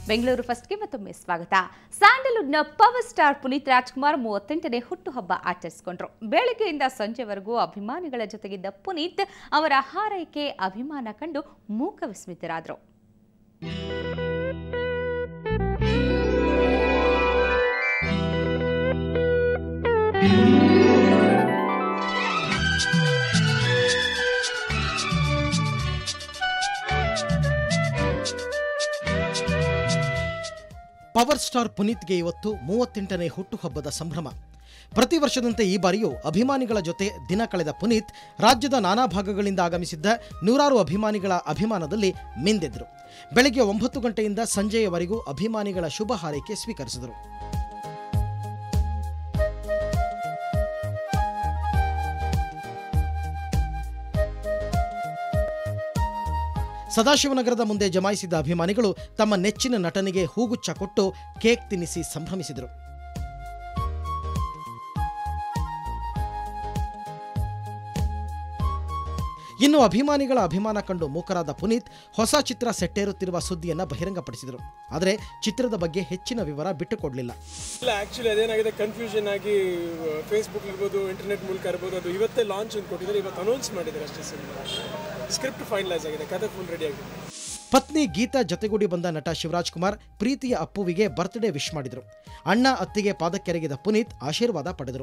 ಬೆಂಗಳೂರು ಫಸ್ಟ್ಗೆ ಮತ್ತೊಮ್ಮೆ ಸ್ವಾಗತ ಸ್ಯಾಂಡಲ್ವುಡ್ನ ಪವರ್ ಸ್ಟಾರ್ ಪುನೀತ್ ರಾಜ್ಕುಮಾರ್ ಮೂವತ್ತೆಂಟನೇ ಹುಟ್ಟುಹಬ್ಬ ಆಚರಿಸಿಕೊಂಡ್ರು ಬೆಳಗ್ಗೆಯಿಂದ ಸಂಜೆವರೆಗೂ ಅಭಿಮಾನಿಗಳ ಜೊತೆಗಿದ್ದ ಪುನೀತ್ ಅವರ ಹಾರೈಕೆ ಅಭಿಮಾನ ಕಂಡು ಮೂಕ ವಿಸ್ಮಿತರಾದರು ಪವರ್ ಸ್ಟಾರ್ ಪುನೀತ್ಗೆ ಇವತ್ತು ಮೂವತ್ತೆಂಟನೇ ಹುಟ್ಟುಹಬ್ಬದ ಸಂಭ್ರಮ ಪ್ರತಿ ವರ್ಷದಂತೆ ಈ ಬಾರಿಯೂ ಅಭಿಮಾನಿಗಳ ಜೊತೆ ದಿನ ಕಳೆದ ಪುನೀತ್ ರಾಜ್ಯದ ನಾನಾ ಭಾಗಗಳಿಂದ ಆಗಮಿಸಿದ್ದ ನೂರಾರು ಅಭಿಮಾನಿಗಳ ಅಭಿಮಾನದಲ್ಲಿ ಮಿಂದೆದ್ರು ಬೆಳಗ್ಗೆ ಒಂಬತ್ತು ಗಂಟೆಯಿಂದ ಸಂಜೆಯವರೆಗೂ ಅಭಿಮಾನಿಗಳ ಶುಭ ಹಾರೈಕೆ ಸ್ವೀಕರಿಸಿದರು ಸದಾಶಿವನಗರದ ಮುಂದೆ ಜಮಾಯಿಸಿದ ಅಭಿಮಾನಿಗಳು ತಮ್ಮ ನೆಚ್ಚಿನ ನಟನಿಗೆ ಹೂಗುಚ್ಛ ಕೊಟ್ಟು ಕೇಕ್ ತಿನ್ನಿಸಿ ಸಂಭ್ರಮಿಸಿದರು ಇನ್ನು ಅಭಿಮಾನಿಗಳ ಅಭಿಮಾನ ಕಂಡು ಮೂಕರಾದ ಪುನೀತ್ ಹೊಸ ಚಿತ್ರ ಸೆಟ್ಟೇರುತ್ತಿರುವ ಸುದ್ದಿಯನ್ನ ಬಹಿರಂಗಪಡಿಸಿದರು ಆದರೆ ಚಿತ್ರದ ಬಗ್ಗೆ ಹೆಚ್ಚಿನ ವಿವರ ಬಿಟ್ಟುಕೊಡಲಿಲ್ಲ ಇಲ್ಲ ಆ್ಯಕ್ಚುಲಿ ಅದೇನಾಗಿದೆ ಕನ್ಫ್ಯೂಷನ್ ಆಗಿ ಫೇಸ್ಬುಕ್ ಇರ್ಬೋದು ಇಂಟರ್ನೆಟ್ ಮೂಲಕ ಇರ್ಬೋದು ಅದು ಇವತ್ತೇ ಲಾಂಚ್ ಅಂತ ಕೊಟ್ಟಿದ್ದಾರೆ ಇವತ್ತು ಅನೌನ್ಸ್ ಮಾಡಿದ್ದಾರೆ ಅಷ್ಟೇ ಸಿನಿಮಾ ಸ್ಕ್ರಿಪ್ಟ್ ಫೈನಲೈಸ್ ಆಗಿದೆ ಕತೆ ಫುಲ್ ರೆಡಿ ಆಗಿದೆ ಪತ್ನಿ ಗೀತಾ ಜತೆಗೂಡಿ ಬಂದ ನಟ ಶಿವರಾಜ್ ಕುಮಾರ್ ಪ್ರೀತಿಯ ಅಪ್ಪುವಿಗೆ ಬರ್ತ್ಡೇ ವಿಶ್ ಮಾಡಿದರು ಅಣ್ಣ ಅತ್ತಿಗೆ ಪಾದಕ್ಕೆರಗಿದ ಪುನೀತ್ ಆಶೀರ್ವಾದ ಪಡೆದರು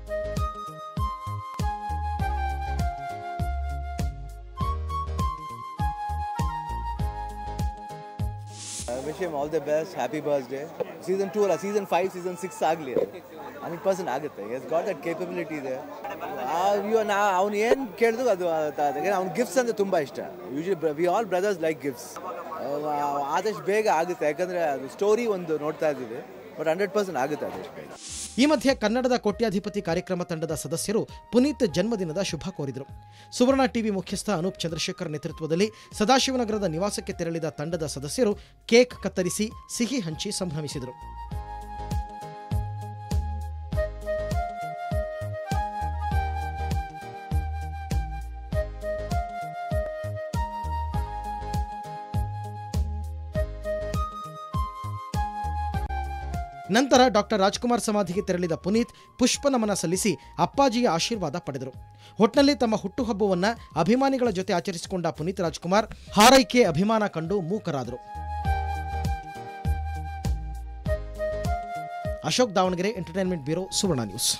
I wish him all the best. Happy birthday. Season 2 ಅಲ್ಲ ಸೀಸನ್ ಫೈವ್ ಸೀಸನ್ ಸಿಕ್ಸ್ ಆಗಲಿ ಹಂಡ್ರೆಡ್ ಪರ್ಸೆಂಟ್ ಆಗುತ್ತೆ ಎಸ್ ಗಾಟ್ ದಟ್ ಕೇಪಬಿಲಿಟಿ ಇದೆ ಇವ ನಾ ಅವ್ನು ಏನು ಕೇಳಿದ್ರು ಅದು ಅವ್ನ ಗಿಫ್ಟ್ಸ್ ಅಂದರೆ ತುಂಬ ಇಷ್ಟ usually we all brothers like gifts ಆದಷ್ಟು ಬೇಗ ಆಗುತ್ತೆ ಯಾಕಂದರೆ ಅದು ಸ್ಟೋರಿ ಒಂದು ನೋಡ್ತಾ ಇದ್ದೀವಿ ಬಟ್ ಹಂಡ್ರೆಡ್ ಪರ್ಸೆಂಟ್ ಆಗುತ್ತೆ ಆದಷ್ಟು ಬೇಗ ಈ ಮಧ್ಯೆ ಕನ್ನಡದ ಕೋಟ್ಯಾಧಿಪತಿ ಕಾರ್ಯಕ್ರಮ ತಂಡದ ಸದಸ್ಯರು ಪುನೀತ್ ಜನ್ಮದಿನದ ಶುಭ ಕೋರಿದರು ಸುವರ್ಣ ಟಿವಿ ಮುಖ್ಯಸ್ಥ ಅನೂಪ್ ಚಂದ್ರಶೇಖರ್ ನೇತೃತ್ವದಲ್ಲಿ ಸದಾಶಿವನಗರದ ನಿವಾಸಕ್ಕೆ ತೆರಳಿದ ತಂಡದ ಸದಸ್ಯರು ಕೇಕ್ ಕತ್ತರಿಸಿ ಸಿಹಿ ಹಂಚಿ ಸಂಭ್ರಮಿಸಿದರು ನಂತರ ಡಾಕ್ಟರ್ ರಾಜ್ಕುಮಾರ್ ಸಮಾಧಿಗೆ ತೆರಳಿದ ಪುನೀತ್ ಪುಷ್ಪ ನಮನ ಸಲ್ಲಿಸಿ ಅಪ್ಪಾಜಿಯ ಆಶೀರ್ವಾದ ಪಡೆದರು ಒಟ್ನಲ್ಲಿ ತಮ್ಮ ಹುಟ್ಟುಹಬ್ಬವನ್ನ ಅಭಿಮಾನಿಗಳ ಜೊತೆ ಆಚರಿಸಿಕೊಂಡ ಪುನೀತ್ ರಾಜ್ಕುಮಾರ್ ಹಾರೈಕೆ ಅಭಿಮಾನ ಕಂಡು ಮೂಕರಾದರು Ashok Davangere entertainment bureau Suvarna news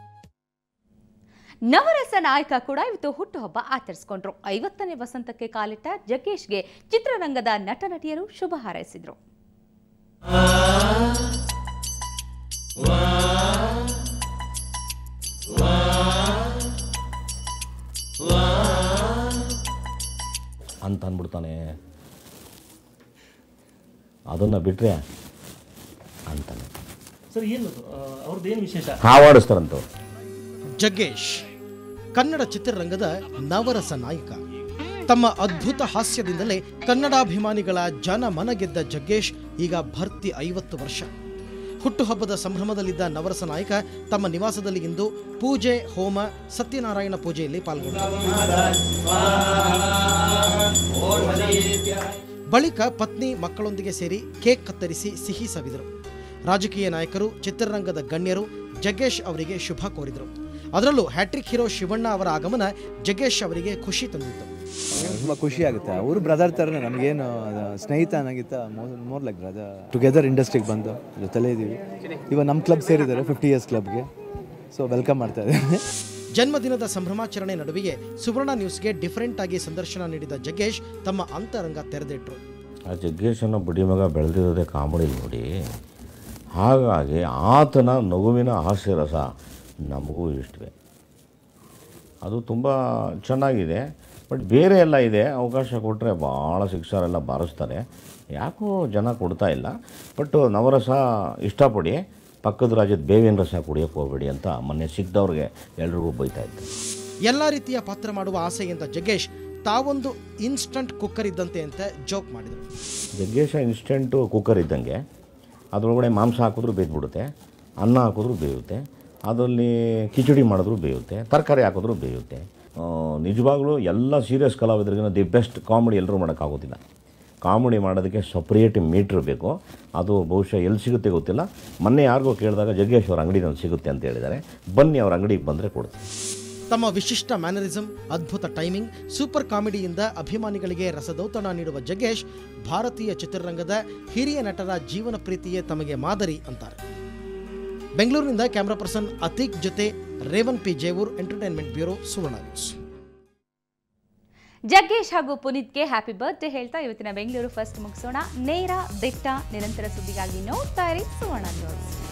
ನವರಸ ನಾಯಕ ಕೂಡ ಇವತ್ತು ಹುಟ್ಟುಹಬ್ಬ ಆಚರಿಸಿಕೊಂಡ್ರು ಐವತ್ತನೇ ವಸಂತಕ್ಕೆ ಕಾಲಿಟ್ಟ ಜಗ್ಗೇಶ್ಗೆ ಚಿತ್ರರಂಗದ ನಟ ನಟಿಯರು ಶುಭ ಹಾರೈಸಿದ್ರು ಅಂತ ಅಂದ್ಬಿಡ್ತಾನೆ ಅದನ್ನು ಬಿಟ್ಟರೆ ಅಂತಾನೆ ಸರ್ ಏನು ಅವ್ರದ್ದು ಏನು ವಿಶೇಷ ಹಾವಾಡಿಸ್ತಾರಂತ ಜಗ್ಗೇಶ್ ಕನ್ನಡ ಚಿತ್ರರಂಗದ ನವರಸ ನಾಯಕ ತಮ್ಮ ಅದ್ಭುತ ಹಾಸ್ಯದಿಂದಲೇ ಕನ್ನಡಾಭಿಮಾನಿಗಳ ಜನ ಮನಗೆದ್ದ ಜಗ್ಗೇಶ್ ಈಗ ಭರ್ತಿ ಐವತ್ತು ವರ್ಷ ಹುಟ್ಟುಹಬ್ಬದ ಸಂಭ್ರಮದಲ್ಲಿದ್ದ ನವರಸ ನಾಯಕ ತಮ್ಮ ನಿವಾಸದಲ್ಲಿ ಇಂದು ಪೂಜೆ ಹೋಮ ಸತ್ಯನಾರಾಯಣ ಪೂಜೆಯಲ್ಲಿ ಪಾಲ್ಗೊಂಡರು ಬಳಿಕ ಪತ್ನಿ ಮಕ್ಕಳೊಂದಿಗೆ ಸೇರಿ ಕೇಕ್ ಕತ್ತರಿಸಿ ಸಿಹಿ ಸವಿದರು ರಾಜಕೀಯ ನಾಯಕರು ಚಿತ್ರರಂಗದ ಗಣ್ಯರು ಜಗ್ಗೇಶ್ ಅವರಿಗೆ ಶುಭ ಕೋರಿದರು ಅದರಲ್ಲೂ ಹ್ಯಾಟ್ರಿಕ್ ಹೀರೋ ಶಿವಣ್ಣ ಅವರ ಆಗಮನ ಜಗ್ಗೇಶ್ ಅವರಿಗೆ ಖುಷಿ ತಂದಿತ್ತು ತುಂಬ ಖುಷಿ ಆಗುತ್ತೆ ಅವರು ಬ್ರದರ್ ಥರನೇ ನಮಗೇನು ಅದು ಸ್ನೇಹಿತ ಅನ್ನೋಗಿತ್ತ ಮೋರ್ ಲೈಕ್ ಬ್ರದರ್ ಟುಗೆದರ್ ಇಂಡಸ್ಟ್ರಿಗೆ ಬಂದು ಜೊತೆಲೇ ಇದ್ದೀವಿ ಇವಾಗ ನಮ್ಮ ಕ್ಲಬ್ ಸೇರಿದ್ದಾರೆ ಫಿಫ್ಟಿ ಇಯರ್ಸ್ ಕ್ಲಬ್ಗೆ ಸೊ ವೆಲ್ಕಮ್ ಮಾಡ್ತಾ ಇದ್ದಾರೆ ಜನ್ಮದಿನದ ಸಂಭ್ರಮಾಚರಣೆ ನಡುವೆಯೇ ಸುವರ್ಣ ನ್ಯೂಸ್ಗೆ ಡಿಫರೆಂಟ್ ಆಗಿ ಸಂದರ್ಶನ ನೀಡಿದ ಜಗ್ಗೇಶ್ ತಮ್ಮ ಅಂತರಂಗ ತೆರೆದಿಟ್ರು ಆ ಜಗ್ಗೇಶನ ಬುಡಿ ಮಗ ಬೆಳೆದಿರೋದೇ ಕಾಮಿಡಿ ನೋಡಿ ಹಾಗಾಗಿ ಆತನ ನಗುವಿನ ಹಾಸ್ಯರಸ ನಮಗೂ ಇಷ್ಟವೇ ಅದು ತುಂಬ ಚೆನ್ನಾಗಿದೆ ಬಟ್ ಬೇರೆ ಎಲ್ಲ ಇದೆ ಅವಕಾಶ ಕೊಟ್ಟರೆ ಭಾಳ ಶಿಕ್ಷರೆಲ್ಲ ಬಾರಿಸ್ತಾರೆ ಯಾಕೋ ಜನ ಕೊಡ್ತಾ ಇಲ್ಲ ಬಟ್ ನವರಸ ಇಷ್ಟಪಡಿ ಪಕ್ಕದ ರಾಜ್ಯದ ಬೇವಿನ ರಸ ಕುಡಿಯೋಕ್ಕೆ ಹೋಗ್ಬೇಡಿ ಅಂತ ಮೊನ್ನೆ ಸಿಕ್ದವ್ರಿಗೆ ಎಲ್ರಿಗೂ ಬೈತಾ ಇದ್ದೆ ಎಲ್ಲ ರೀತಿಯ ಪಾತ್ರ ಮಾಡುವ ಆಸೆಯಿಂದ ಜಗ್ಗೇಶ್ ತಾವೊಂದು ಇನ್ಸ್ಟಂಟ್ ಕುಕ್ಕರ್ ಇದ್ದಂತೆ ಅಂತ ಜೋಕ್ ಮಾಡಿದರು ಜಗ್ಗೇಶ ಇನ್ಸ್ಟೆಂಟು ಕುಕ್ಕರ್ ಇದ್ದಂಗೆ ಅದರೊಳಗಡೆ ಮಾಂಸ ಹಾಕಿದ್ರು ಬೇಯ್ದುಬಿಡುತ್ತೆ ಅನ್ನ ಹಾಕಿದ್ರು ಬೇಯುತ್ತೆ ಅದರಲ್ಲಿ ಕಿಚಡಿ ಮಾಡಿದ್ರು ಬೇಯುತ್ತೆ ತರಕಾರಿ ಹಾಕಿದ್ರು ಬೇಯುತ್ತೆ ಆ, ನಿಜವಾಗ್ಲೂ ಎಲ್ಲ ಸೀರಿಯಸ್ ಕಲಾವಿದರಿಗಿನ ದಿ ಬೆಸ್ಟ್ ಕಾಮಿಡಿ ಎಲ್ಲರೂ ಮಾಡೋಕ್ಕಾಗೋದಿಲ್ಲ ಕಾಮಿಡಿ ಮಾಡೋದಕ್ಕೆ ಸಪ್ರೇಟ್ ಮೀಟ್ರ್ ಬೇಕು ಅದು ಬಹುಶಃ ಎಲ್ಲಿ ಸಿಗುತ್ತೆ ಗೊತ್ತಿಲ್ಲ ಮೊನ್ನೆ ಯಾರಿಗೋ ಕೇಳಿದಾಗ ಜಗ್ಗೇಶ್ ಅವ್ರ ಅಂಗಡಿನಲ್ಲಿ ಸಿಗುತ್ತೆ ಅಂತ ಹೇಳಿದ್ದಾರೆ ಬನ್ನಿ ಅವ್ರ ಅಂಗಡಿಗೆ ಬಂದರೆ ಕೊಡ್ತೀನಿ ತಮ್ಮ ವಿಶಿಷ್ಟ ಮ್ಯಾನರಿಸಂ ಅದ್ಭುತ ಟೈಮಿಂಗ್ ಸೂಪರ್ ಕಾಮಿಡಿಯಿಂದ ಅಭಿಮಾನಿಗಳಿಗೆ ರಸದೌತಣ ನೀಡುವ ಜಗ್ಗೇಶ್ ಭಾರತೀಯ ಚಿತ್ರರಂಗದ ಹಿರಿಯ ನಟರ ಜೀವನ ಪ್ರೀತಿಯೇ ತಮಗೆ ಮಾದರಿ ಅಂತಾರೆ ಬೆಂಗಳೂರಿನಿಂದ ಕ್ಯಾಮ್ರಾ ಪರ್ಸನ್ ಅತೀಕ್ ಜೊತೆ Revan P Jevoor entertainment bureau Suvarna news Jaggesh ಹಾಗೂ ಪುನೀತ್ಗೆ ಹ್ಯಾಪಿ ಬರ್ತ್ಡೇ ಹೇಳ್ತಾ ಇವತ್ತಿನ ಬೆಂಗಳೂರು ಫಸ್ಟ್ ಮುಗಿಸೋಣ ನೇರ ದಿಟ್ಟ ನಿರಂತರ ಸುದ್ದಿಗಾಗಿ ನೋಡ್ತಾ ಇರಿ ಸುವರ್ಣ ನ್ಯೂಸ್